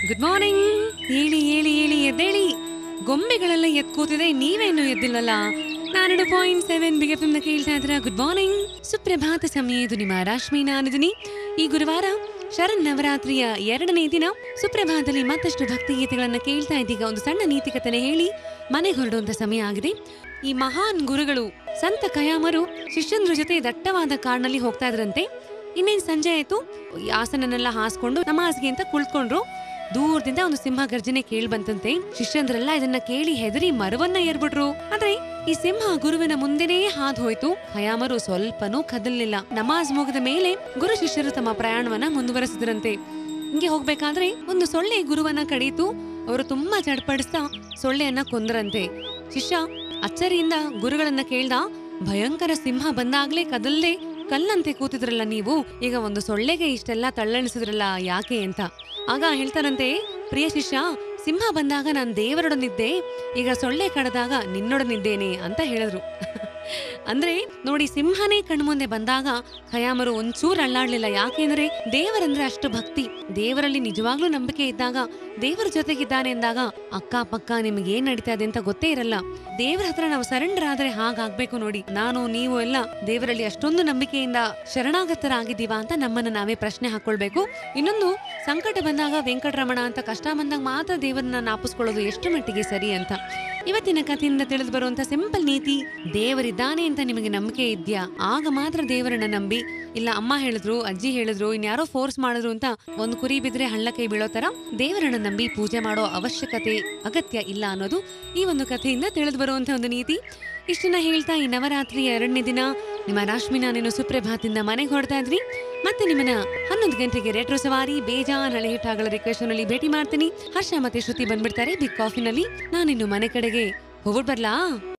good morning ಹೇಳಿ ಹೇಳಿ ಹೇಳಿ ಎದ್ದೇಳಿ ಗೊಂಬೆಗಳೆಲ್ಲ ಎದ್ ಕೂತಿದೆ ನೀವೇನು ಎದ್ದಿಲ್ವಲ್ಲ ನಾನೆರಡು ಪಾಯಿಂಟ್ ಸೆವೆನ್ ಬಿಗೆ ನ ಕೇಳ್ತಾ ಇದ್ರ ಗುಡ್ ಮಾರ್ನಿಂಗ್ ಸುಪ್ರಭಾತ ಸಮಯ ಇದು ನಿಮ್ಮ ರಾಶ್ಮಿ ನಾನಿದ್ದೀನಿ ಈ ಗುರುವಾರ ಶರಣ್ ನವರಾತ್ರಿಯ ಎರಡನೇ ದಿನ ಸುಪ್ರಭಾತದಲ್ಲಿ ಮತ್ತಷ್ಟು ಭಕ್ತಿ ಗೀತೆಗಳನ್ನ ಕೇಳ್ತಾ ಇದ್ದೀಗ ಒಂದು ಸಣ್ಣ ನೀತಿ ಕಥನೆ ಹೇಳಿ ಮನೆಗೆ ಹೊರಡುವಂತ ಸಮಯ ಆಗಿದೆ ಈ ಮಹಾನ್ ಗುರುಗಳು ಸಂತ ಕಯಾಮರು ಶಿಷ್ಯಂದ್ರ ಜೊತೆ ದಟ್ಟವಾದ ಕಾಡಿನಲ್ಲಿ ಹೋಗ್ತಾ ಇದ್ರಂತೆ ಇನ್ನೇನ್ ಸಂಜೆ ಆಯ್ತು ಈ ಆಸನನೆಲ್ಲ ಹಾಸ್ಕೊಂಡು ನಮಾಜ್ಗೆ ಅಂತ ಕುಳಿತ್ಕೊಂಡ್ರು ದೂರದಿಂದ ಒಂದು ಸಿಂಹ ಗರ್ಜನೆ ಕೇಳಿ ಬಂತಂತೆ ಶಿಷ್ಯಂದ್ರೆಲ್ಲ ಇದನ್ನ ಕೇಳಿ ಹೆದರಿ ಮರವನ್ನ ಏರ್ಬಿಟ್ರು ಆದ್ರೆ ಈ ಸಿಂಹ ಗುರುವಿನ ಮುಂದೆನೇ ಹಾದು ಹೋಯ್ತು ಖಯಾಮರು ಸ್ವಲ್ಪನೂ ಕದಲಿಲ್ಲ ನಮಾಜ್ ಮುಗಿದ ಮೇಲೆ ಗುರು ಶಿಷ್ಯರು ತಮ್ಮ ಪ್ರಯಾಣವನ್ನ ಮುಂದುವರೆಸಿದ್ರಂತೆ ಹಿಂಗೆ ಹೋಗ್ಬೇಕಾದ್ರೆ ಒಂದು ಸೊಳ್ಳೆ ಗುರುವನ್ನ ಕಡೀತು ಅವರು ತುಂಬಾ ಚಡ್ಪಡಿಸ್ತಾ ಸೊಳ್ಳೆಯನ್ನ ಕೊಂದ್ರಂತೆ ಶಿಷ್ಯ ಅಚ್ಚರಿಯಿಂದ ಗುರುಗಳನ್ನ ಕೇಳ್ದ ಭಯಂಕರ ಸಿಂಹ ಬಂದಾಗ್ಲೇ ಕದಲ್ಲೇ ಕಲ್ಲಂತೆ ಕೂತಿದ್ರಲ್ಲ ನೀವು ಈಗ ಒಂದು ಸೊಳ್ಳೆಗೆ ಇಷ್ಟೆಲ್ಲ ತಳ್ಳಣಿಸಿದ್ರಲ್ಲ ಯಾಕೆ ಅಂತ ಆಗ ಹೇಳ್ತಾರಂತೆ ಪ್ರಿಯ ಶಿಷ್ಯ ಸಿಂಹ ಬಂದಾಗ ನಾನು ದೇವರೊಡನಿದ್ದೆ ಈಗ ಸೊಳ್ಳೆ ಕಡದಾಗ ನಿನ್ನೊಡನಿದ್ದೇನೆ ಅಂತ ಹೇಳಿದ್ರು ಅಂದ್ರೆ ನೋಡಿ ಸಿಂಹನೇ ಕಣ್ಮುಂದೆ ಬಂದಾಗ ಖಯಾಮರು ಒಂಚೂರು ಅಳ್ಳಾಡ್ಲಿಲ್ಲ ಯಾಕೆಂದ್ರೆ ದೇವರಂದ್ರೆ ಅಷ್ಟು ಭಕ್ತಿ ದೇವರಲ್ಲಿ ನಿಜವಾಗ್ಲೂ ನಂಬಿಕೆ ಇದ್ದಾಗ ದೇವರ ಜೊತೆಗಿದ್ದಾನೆ ಎಂದಾಗ ಅಕ್ಕ ಪಕ್ಕ ನಿಮ್ಗೆ ಏನ್ ನಡೀತಾ ಇದೆ ಅಂತ ಗೊತ್ತೇ ಇರಲ್ಲ ದೇವರ ಹತ್ರ ನಾವು ಸರೆಂಡರ್ ಆದ್ರೆ ಹಾಗಾಗ್ಬೇಕು ನೋಡಿ ನಾನು ನೀವು ಎಲ್ಲ ದೇವರಲ್ಲಿ ಅಷ್ಟೊಂದು ನಂಬಿಕೆಯಿಂದ ಶರಣಾಗತರಾಗಿದ್ದೀವಾ ಅಂತ ನಮ್ಮನ್ನ ನಾವೇ ಪ್ರಶ್ನೆ ಹಾಕೊಳ್ಬೇಕು ಇನ್ನೊಂದು ಸಂಕಟ ಬಂದಾಗ ವೆಂಕಟರಮಣ ಅಂತ ಕಷ್ಟ ಬಂದಾಗ ಮಾತ್ರ ದೇವರನ್ನ ನಾಪಿಸ್ಕೊಳ್ಳೋದು ಎಷ್ಟು ಮಟ್ಟಿಗೆ ಸರಿ ಅಂತ ಇವತ್ತಿನ ಕಥೆಯಿಂದ ತಿಳಿದು ಬರುವಂತ ಸಿಂಪಲ್ ನೀತಿ ದೇವರಿದ್ದಾನೆ ಅಂತ ನಿಮಗೆ ನಂಬಿಕೆ ಇದ್ಯಾ ಆಗ ಮಾತ್ರ ದೇವರನ್ನ ನಂಬಿ ಇಲ್ಲ ಅಮ್ಮ ಹೇಳಿದ್ರು ಅಜ್ಜಿ ಹೇಳಿದ್ರು ಇನ್ಯಾರೋ ಫೋರ್ಸ್ ಮಾಡಿದ್ರು ಅಂತ ಒಂದು ಕುರಿ ಬಿದ್ರೆ ಹಳ್ಳ ಕೈ ಬೀಳೋ ತರ ದೇವರನ್ನ ನಂಬಿ ಪೂಜೆ ಮಾಡೋ ಅವಶ್ಯಕತೆ ಅಗತ್ಯ ಇಲ್ಲ ಅನ್ನೋದು ಈ ಒಂದು ಕಥೆಯಿಂದ ತಿಳಿದು ಬರುವಂತ ಒಂದು ನೀತಿ ಇಷ್ಟನ್ನ ಹೇಳ್ತಾ ಈ ನವರಾತ್ರಿ ಎರಡನೇ ದಿನ ನಿಮ್ಮ ರಾಶ್ಮಿನ ನೀನು ಸುಪ್ರಭಾತಿಂದ ಮನೆಗೆ ಹೊರಡ್ತಾ ಇದ್ರಿ ಮತ್ತೆ ನಿಮ್ಮನ್ನ ಹನ್ನೊಂದು ಗಂಟೆಗೆ ರೆಟ್ರೋ ಸವಾರಿ ಬೇಜಾನ್ ಹಳೆ ಹಿಟ್ಟಾಗಳ ರಿಕ್ವೆಸ್ಟ್ ನಲ್ಲಿ ಭೇಟಿ ಮಾಡ್ತೀನಿ ಹರ್ಷ ಮತ್ತೆ ಶ್ರುತಿ ಬಂದ್ಬಿಡ್ತಾರೆ ಬಿಗ್ ಕಾಫಿನಲ್ಲಿ ನಾನಿನ್ನು ಮನೆ ಕಡೆಗೆ ಹೋಗ್ಬಿಟ್ ಬರ್ಲಾ